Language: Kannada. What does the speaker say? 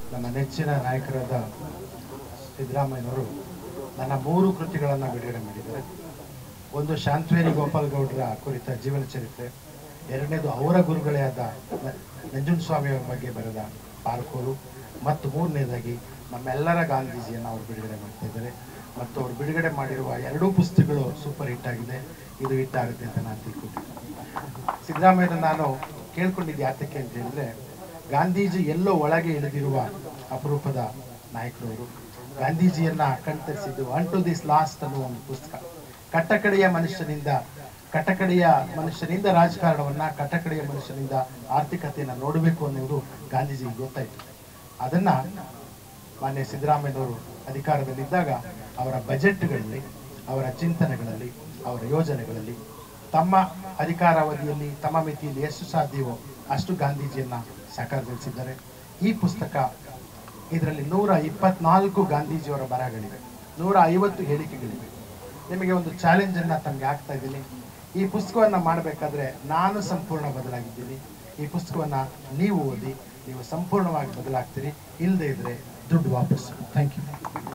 ನಮ್ಮ ನೆಚ್ಚಿನ ನಾಯಕರಾದ ಸಿದ್ದರಾಮಯ್ಯನವರು ನನ್ನ ಮೂರು ಕೃತಿಗಳನ್ನು ಬಿಡುಗಡೆ ಮಾಡಿದ್ದಾರೆ ಒಂದು ಶಾಂತವೇರಿ ಗೋಪಾಲ್ ಗೌಡರ ಕುರಿತ ಜೀವನ ಚರಿತ್ರೆ ಎರಡನೇದು ಅವರ ಗುರುಗಳೇ ಆದ ನ- ನಂಜುಂಡಸ್ವಾಮಿಯವರ ಬಗ್ಗೆ ಬರೆದ ಪಾರ್ಕೋರು ಮತ್ತು ಮೂರನೇದಾಗಿ ನಮ್ಮೆಲ್ಲರ ಗಾಂಧೀಜಿಯನ್ನು ಅವರು ಬಿಡುಗಡೆ ಮಾಡ್ತಾ ಇದ್ದಾರೆ ಮತ್ತು ಅವರು ಬಿಡುಗಡೆ ಮಾಡಿರುವ ಎರಡೂ ಪುಸ್ತಕಗಳು ಸೂಪರ್ ಹಿಟ್ ಆಗಿದೆ ಇದು ಹಿಟ್ ಆಗುತ್ತೆ ಅಂತ ನಾನು ತಿಳ್ಕೊಂಡಿದ್ದೀನಿ ಸಿದ್ದರಾಮಯ್ಯನ ನಾನು ಕೇಳ್ಕೊಂಡಿದ್ದು ಯಾತಕ್ಕೆ ಅಂತ ಹೇಳಿದ್ರೆ ಗಾಂಧೀಜಿ ಎಲ್ಲೋ ಒಳಗೆ ಇಳಿದಿರುವ ಅಪರೂಪದ ನಾಯಕರವರು ಗಾಂಧೀಜಿಯನ್ನ ಕಣ್ತರಿಸಿದ್ದು ಅನ್ ಟು ದಿಸ್ ಲಾಸ್ಟ್ ಅನ್ನುವ ಒಂದು ಪುಸ್ತಕ ಕಟ್ಟಕಡೆಯ ಮನುಷ್ಯನಿಂದ ಕಟಕಡೆಯ ಮನುಷ್ಯನಿಂದ ರಾಜಕಾರಣವನ್ನ ಕಟಕಡೆಯ ಮನುಷ್ಯನಿಂದ ಆರ್ಥಿಕತೆಯನ್ನ ನೋಡಬೇಕು ಅನ್ನುವುದು ಗಾಂಧೀಜಿಗೆ ಗೊತ್ತಾಯಿತು ಅದನ್ನ ಮಾನ್ಯ ಸಿದ್ದರಾಮಯ್ಯನವರು ಅಧಿಕಾರದಲ್ಲಿದ್ದಾಗ ಅವರ ಬಜೆಟ್ಗಳಲ್ಲಿ ಅವರ ಚಿಂತನೆಗಳಲ್ಲಿ ಅವರ ಯೋಜನೆಗಳಲ್ಲಿ ತಮ್ಮ ಅಧಿಕಾರಾವಧಿಯಲ್ಲಿ ತಮ್ಮ ಮಿತಿಯಲ್ಲಿ ಎಷ್ಟು ಸಾಧ್ಯವೋ ಅಷ್ಟು ಗಾಂಧೀಜಿಯನ್ನ ಸಾಕಾರಗೊಳಿಸಿದ್ದಾರೆ ಈ ಪುಸ್ತಕ ಇದರಲ್ಲಿ ನೂರ ಇಪ್ಪತ್ನಾಲ್ಕು ಗಾಂಧೀಜಿಯವರ ಬರಹಗಳಿವೆ ನೂರ ಐವತ್ತು ಹೇಳಿಕೆಗಳಿವೆ ನಿಮಗೆ ಒಂದು ಚಾಲೆಂಜ್ ಅನ್ನ ತಮಗೆ ಆಗ್ತಾ ಇದ್ದೀನಿ ಈ ಪುಸ್ತಕವನ್ನ ಮಾಡಬೇಕಾದ್ರೆ ನಾನು ಸಂಪೂರ್ಣ ಬದಲಾಗಿದ್ದೀನಿ ಈ ಪುಸ್ತಕವನ್ನ ನೀವು ಓದಿ ನೀವು ಸಂಪೂರ್ಣವಾಗಿ ಬದಲಾಗ್ತೀರಿ ಇಲ್ಲದೆ ಇದ್ರೆ ದುಡ್ಡು ವಾಪಸ್ ಥ್ಯಾಂಕ್ ಯು